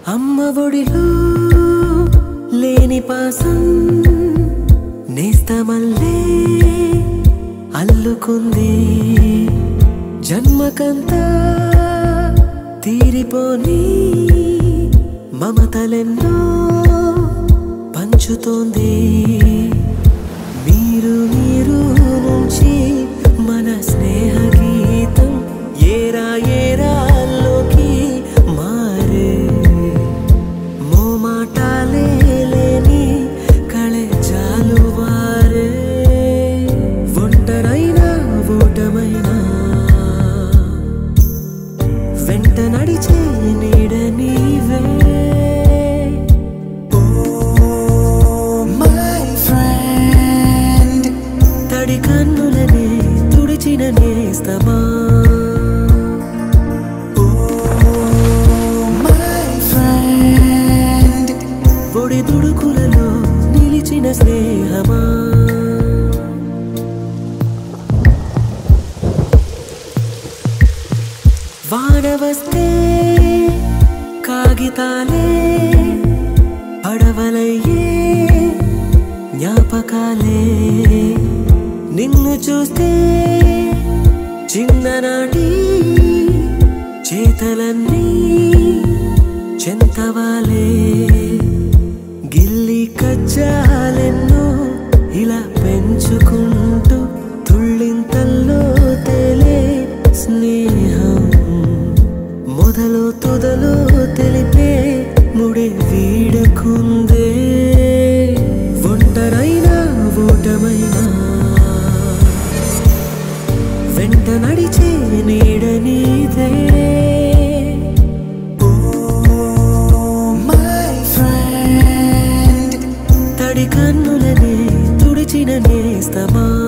అమ్మ ఒడిలో లేని పాసం నేస్తమల్లే అల్లుకుంది జన్మకంతా తీరిపోని మమతలెన్నో పంచుతోంది మీరు మీరు నుంచి మన స్నేహ గీతం ఏరా ఏరాల్లోకి మారే మోమాటాలే లేని కళే జాలువారే ఒంటరైనా ఓటమైనా వెంట నడిచే నీడ నీవే My friend, తడి కన్నులనే తుడిచిన నేస్తమా my friend, ఒడి దుడుకులలో నిలిచిన స్నేహమా వాన వస్తే కాగితాలే పడవలయ్యే జ్ఞాపకాలే నిన్ను చూస్తే చిన్ననాటి చేతలన్నీ చెంతవాలే గిల్లి కజ్జాలెన్నో ఇలా పెంచుకుంటూ తుళ్ళింతల్లో తేలే స్నేహం మొదలు తుదలో తెలిపే ముడి వీడకుందే ఒంటరైనా ఓటమైనా వెంట నడిచే నీడ నీదే my friend, తడి కన్నులనే తుడిచిన నేస్తమా